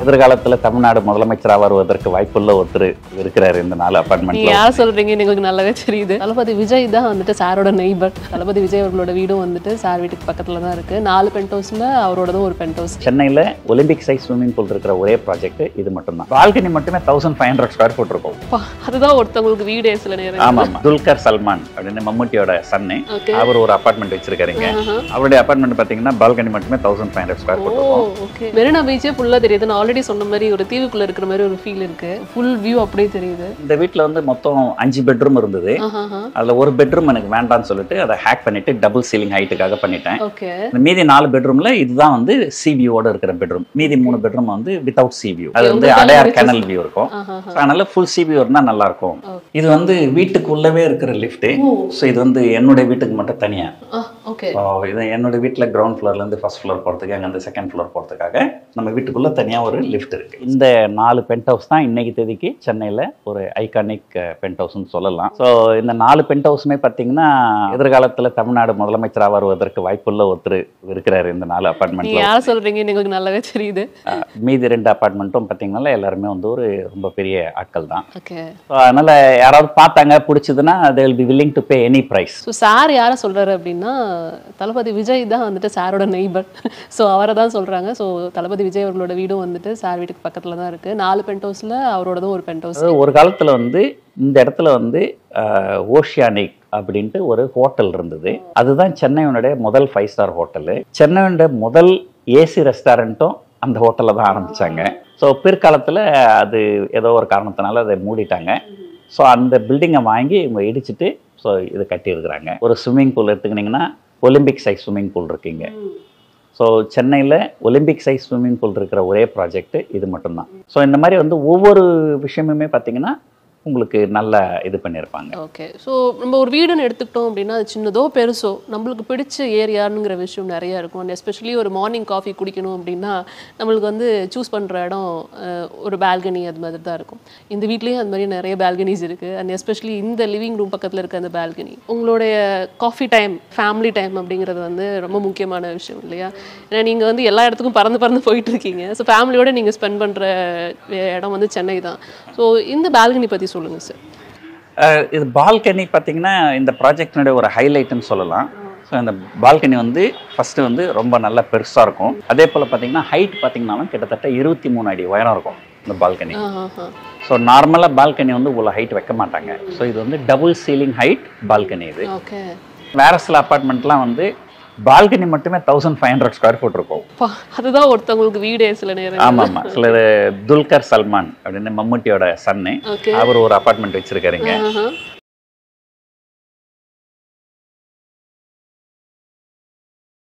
எதிர்காலத்துல தமிழ்நாடு முதலமைச்சரா வருவதற்கு வாய்ப்புள்ள ஒருத்தர் இருக்கிறாரு இந்த நாலு நீங்க அப்பார்ட்மெண்ட்ல யார் சொல்றீங்கன்னு எங்களுக்கு நல்லாவே தெரியுது தளபதி விஜய் தான் வந்துட்டு சாரோட நெய்பர் தளபதி விஜய் அவர்களோட வீடும் வந்துட்டு சார் வீட்டுக்கு பக்கத்துல தான் இருக்கு நாலு பென்ட் ஹவுஸ்ல அவரோடதும் ஒரு பென்ட் ஹவுஸ் சென்னையில ஒலிம்பிக் சைஸ் ஸ்விம்மிங் பூல் இருக்கிற ஒரே ப்ராஜெக்ட் இது மட்டும்தான் பால்கனி மட்டுமே thousand five hundred square foot இருக்கும் அதுதான் ஒருத்தவங்களுக்கு வீடே சில நேரம் ஆமா ஆமா துல்கர் சல்மான் அப்படின்னு மம்முட்டியோட சன்னு ஓகே அவர் ஒரு அபார்ட்மெண்ட் வச்சிருக்காருங்க அவருடைய அபார்ட்மெண்ட் பாத்தீங்கன்னா பால்கனி மட்டுமே thousand five hundred square foot ஓ இருக்கும் ஓகே மெரினா பீச்சே ஃபுல்லா தெரியுது நான் ஆல்ரெடி சொன்ன மாதிரி ஒரு தீவுக்குள்ள இருக்கிற மாதிரி ஒரு ஃபீல் இருக்கு ஃபுல் வியூ அப்படியே தெரியுது இந்த வீட்ல வந்து மொத்தம் அஞ்சு பெட்ரூம் இருந்தது ஆஹா அதுல ஒரு பெட்ரூம் எனக்கு வேண்டாம்னு சொல்லிட்டு அதை ஹேக் பண்ணிட்டு டபுள் சீலிங் ஹைட்டுக்காக பண்ணிட்டேன் ஓகே இந்த மீதி நாலு பெட்ரூம்ல இதுதான் வந்து சி வியூவோட இருக்கிற பெட்ரூம் மீதி மூணு பெட்ரூம் வந்து வித்தவுட் சி வியூ அது வந்து உங்களுக்கு அடையார் எல்லாம் கேனல் வியூ இருக்கும் ஆஹா So, அதனால ஃபுல் சி வியூ இருந்தா நல்லா இருக்கும் Okay. இது வந்து வீட்டுக்குள்ளவே இருக்கிற லிஃப்ட் ஸோ இது வந்து என்னுடைய வீட்டுக்கு மட்டும் தனியா ஓகே So, இது என்னோட வீட்டில் கிரவுண்ட் ஃப்ளோர்ல இருந்து ஃபர்ஸ்ட் ஃப்ளோர் போகிறதுக்கு அங்கே வந்து செகண்ட் ஃப்ளோர் போகிறதுக்காக நம்ம வீட்டுக்குள்ள தனியா ஒரு லிஃப்ட் இருக்கு இந்த நாலு பென்ட் ஹவுஸ் தான் இன்னைக்கு தேதிக்கு சென்னையில ஒரு ஐகானிக் பென்ட் ஹவுஸ்னு சொல்லலாம் ஸோ இந்த நாலு பென்ட் ஹவுஸுமே பார்த்தீங்கன்னா எதிர்காலத்துல தமிழ்நாடு முதலமைச்சரா வருவதற்கு வாய்ப்புள்ள ஒருத்தர் இருக்கிறாரு இந்த நாலு நீங்க அப்பார்ட்மெண்ட்ல யார் சொல்றீங்கன்னு எங்களுக்கு நல்லாவே தெரியுது மீதி ரெண்டு அப்பார்ட்மெண்ட்டும் பார்த்தீங்கன்னா எல்லாருமே வந்து ஒரு ரொம்ப பெரிய ஆட்கள் தான் ஓகே ஸோ அதனால யாராவது பார்த்தாங்க பிடிச்சதுன்னா they will be willing to pay any price so sir யாரை சொல்றாரு அப்படின்னா தளபதி விஜய் தான் வந்துட்டு சாரோட நெய்பர் ஸோ அவரை தான் சொல்றாங்க ஸோ தளபதி விஜய் அவர்களோட வீடும் வந்துட்டு சார் வீட்டுக்கு பக்கத்துல தான் இருக்கு நாலு பென்ட் ஹவுஸ்ல அவரோடதும் ஒரு பென்ட் ஹவுஸ் அதாவது ஒரு காலத்துல வந்து இந்த இடத்துல வந்து ஓஷியானிக் அப்படின்ட்டு ஒரு ஹோட்டல் இருந்தது அதுதான் சென்னையினுடைய முதல் ஃபைவ் ஸ்டார் ஹோட்டலு சென்னையோட முதல் ஏசி ரெஸ்டாரண்ட்டும் அந்த ஹோட்டலில் தான் ஆரம்பிச்சாங்க ஸோ பிற்காலத்தில் அது ஏதோ ஒரு காரணத்தினால அதை மூடிட்டாங்க ஸோ அந்த பில்டிங்கை வாங்கி இவங்க இடிச்சிட்டு ஸோ இது கட்டியிருக்கிறாங்க ஒரு ஸ்விம்மிங் பூல் எடுத்துக்கிட்டிங்கன்னா ஒலிம்பிக் சைஸ் ஸ்விம்மிங் பூல் இருக்குங்க ஸோ சென்னையில் ஒலிம்பிக் சைஸ் ஸ்விம்மிங் பூல் இருக்கிற ஒரே ப்ராஜெக்ட் இது மட்டும்தான் ஸோ இந்த மாதிரி வந்து ஒவ்வொரு விஷயமுமே பார்த்தீங்கன்னா உங்களுக்கு நல்ல இது பண்ணியிருப்பாங்க ஓகே ஸோ நம்ம ஒரு வீடுன்னு எடுத்துக்கிட்டோம் அப்படின்னா அது சின்னதோ பெருசோ நம்மளுக்கு பிடிச்ச ஏரியானுங்கிற விஷயம் நிறைய இருக்கும் அண்ட் எஸ்பெஷலி ஒரு மார்னிங் காஃபி குடிக்கணும் அப்படின்னா நம்மளுக்கு வந்து சூஸ் பண்ணுற இடம் அஹ், ஒரு பால்கனி அது மாதிரி தான் இருக்கும் இந்த வீட்லேயும் அது மாதிரி நிறைய பால்கனிஸ் இருக்குது அண்ட் எஸ்பெஷலி இந்த லிவிங் ரூம் பக்கத்தில் இருக்க அந்த பால்கனி உங்களுடைய காஃபி டைம் ஃபேமிலி டைம் அப்படிங்கிறது வந்து ரொம்ப முக்கியமான விஷயம் இல்லையா ஏன்னா நீங்கள் வந்து எல்லா இடத்துக்கும் பறந்து பறந்து போயிட்டு இருக்கீங்க ஸோ ஃபேமிலியோட நீங்கள் ஸ்பெண்ட் பண்ணுற இடம் வந்து சென்னை தான் ஸோ இந்த பால்கனி பற்றி சொல்லுங்கள் சார் அஹ் இது பால்கனி பார்த்தீங்கன்னா இந்த ப்ராஜெக்டினுடைய ஒரு ஹைலைட்னு சொல்லலாம் ஸோ இந்த பால்கனி வந்து ஃபஸ்ட்டு வந்து ரொம்ப நல்ல பெருசாக இருக்கும் அதே போல் பார்த்தீங்கன்னா ஹைட் பார்த்தீங்கன்னாலும் கிட்டத்தட்ட இருபத்தி மூணு அடி உயரம் இருக்கும் இந்த பால்கனி ஆஹா ஸோ நார்மலாக பால்கனி வந்து இவ்வளோ ஹைட் வைக்க மாட்டாங்க ஸோ இது வந்து டபுள் சீலிங் ஹைட் பால்கனி இது ஓகே வேற சில அப்பார்ட்மெண்ட்லாம் வந்து பால்கனி மட்டுமே thousand five hundred square foot இருக்கும் பா அதுதான் ஒருத்தவங்களுக்கு வீடே சில நேரம் ஆமா ஆமா சிலர் துல்கர் சல்மான் அப்படின்னு மம்முட்டியோட சன்னு ஓகே அவர் ஒரு அப்பார்ட்மெண்ட் வச்சிருக்காருங்க ஆஹா